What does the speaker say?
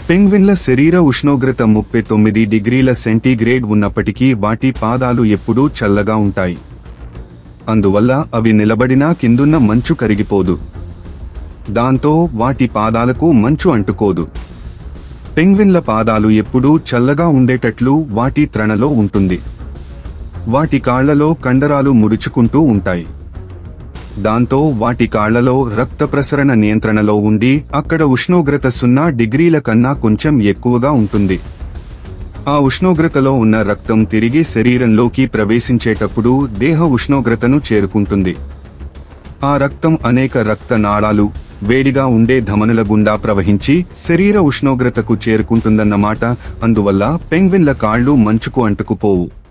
పెంగ్విన్ల శరీర ఉష్ణోగ్రత ముప్పై తొమ్మిది డిగ్రీల సెంటీగ్రేడ్ ఉన్నప్పటికీ వాటి పాదాలు ఎప్పుడూ చల్లగా ఉంటాయి అందువల్ల అవి నిలబడినా కిందున్న మంచు కరిగిపోదు దాంతో వాటి పాదాలకు మంచు అంటుకోదు పెంగ్విన్ల పాదాలు ఎప్పుడూ చల్లగా ఉండేటట్లు వాటి త్రణలో ఉంటుంది వాటి కాళ్లలో కండరాలు ముడుచుకుంటూ ఉంటాయి దాంతో వాటి కాళ్లలో రక్త ప్రసరణ నియంత్రణలో ఉండి అక్కడ ఉష్ణోగ్రత సున్నా డిగ్రీల కన్నా కొంచెం ఎక్కువగా ఉంటుంది ఆ ఉష్ణోగ్రతలో ఉన్న రక్తం తిరిగి శరీరంలోకి ప్రవేశించేటప్పుడు దేహ ఉష్ణోగ్రతను చేరుకుంటుంది ఆ రక్తం అనేక రక్త నాళాలు వేడిగా ఉండే ధమనుల గుండా ప్రవహించి శరీర ఉష్ణోగ్రతకు చేరుకుంటుందన్నమాట అందువల్ల పెంగ్విన్ల కాళ్ళు మంచుకు అంటుకుపోవు